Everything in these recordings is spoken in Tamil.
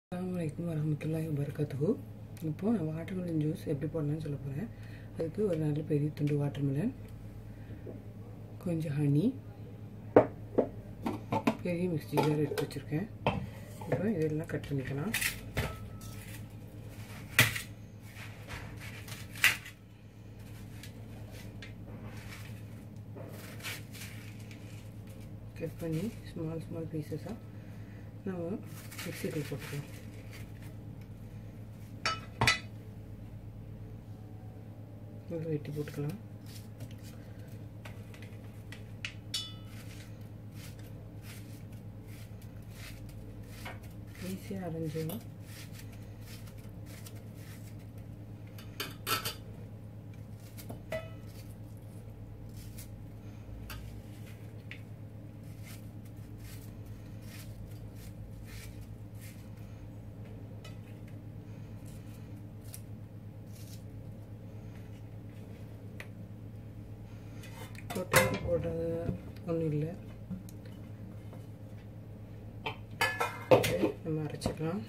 அஸ்ஸலாமலைக்கும் வரமத்துல்லாஹி வபரகாத்துஹு இப்போது நான் வாட்டர்மெலன் ஜூஸ் எப்படி போடலாம்னு சொல்ல போகிறேன் அதுக்கு ஒரு நல்ல பெரிய துண்டு வாட்டர்மெலன் கொஞ்சம் ஹனி பெரிய மிக்ஸி ஜார் எடுத்து வச்சுருக்கேன் இப்போ இதெல்லாம் கட் பண்ணிக்கலாம் கட் பண்ணி ஸ்மால் ஸ்மால் பீசஸாக நம்ம மிக்சிக்குள்ள போட்டுக்கலாம் இவ்வளோ வெட்டி போட்டுக்கலாம் ஈஸியாக அரைஞ்சிடும் போட்டது போட்டது ஒன்றும் இல்லை நம்ம அரைச்சிக்கலாம்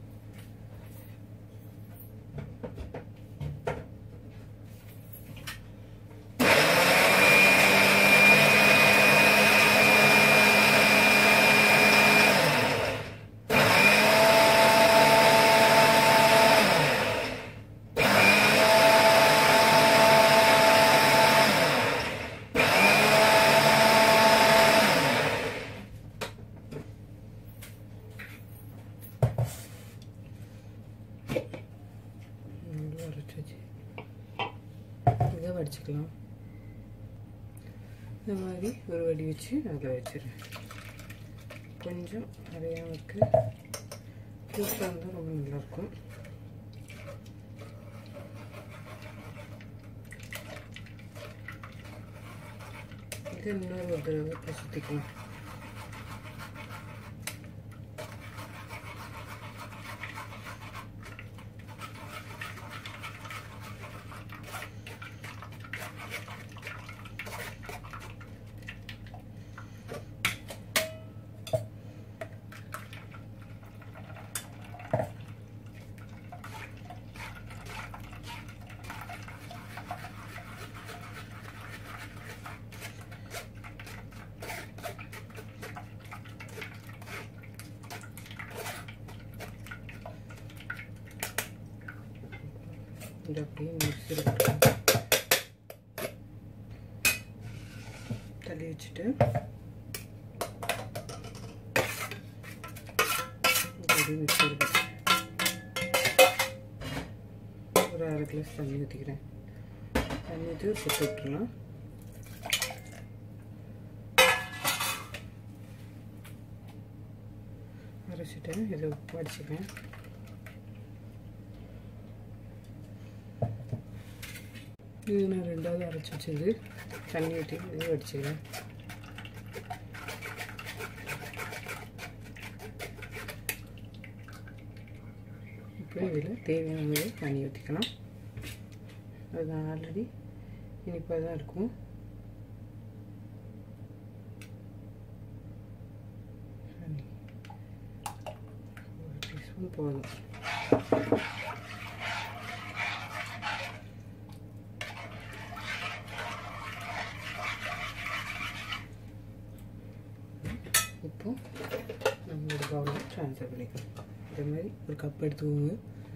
நல்லா அரைச்சாச்சு இதை வடிச்சுக்கலாம் இந்த மாதிரி ஒரு வடி வச்சு அதில் வச்சிடுறேன் கொஞ்சம் அரையாக இருக்கு ஜூஸாக இருந்தால் ரொம்ப நல்லாயிருக்கும் இது இன்னொரு ஒரு தடவை சுற்றிக்கலாம் இது அப்படியே மிக்சியில் தள்ளி வச்சுட்டு அப்படியே மிக்சியில் ஒரு அரை கிளாஸ் தண்ணி ஊற்றிக்கிறேன் தண்ணி ஊற்றி போட்டு விட்டுறலாம் அரைச்சிட்டேன் இதை வடிச்சுக்கிறேன் இது நான் ரெண்டாவது அரைச்சி வச்சது தண்ணி ஊற்றி இது வடிச்சுக்கிறேன் இப்போ இதில் தேவையான அளவு தண்ணி ஊற்றிக்கலாம் அது ஆல்ரெடி இனிப்பாக தான் இருக்கும் ஒரு டீஸ்பூன் போதும் இப்போ நம்மளோட பவுலில் ட்ரான்ஸ்ஃபர் பண்ணிக்கலாம் இதே மாதிரி ஒரு கப் எடுத்துக்கோங்க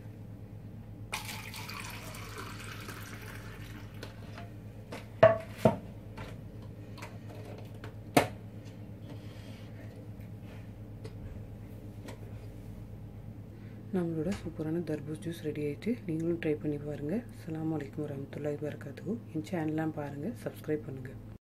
நம்மளோட சூப்பரான தர்பூஸ் ஜூஸ் ரெடி ஆகிட்டு நீங்களும் ட்ரை பண்ணி பாருங்கள் அஸ்லாம் வலைக்கம் வரமத்துல்லாஹி வரகாத்துக்கும் என் சேனல்லாம் பாருங்கள் சப்ஸ்கிரைப் பண்ணுங்கள்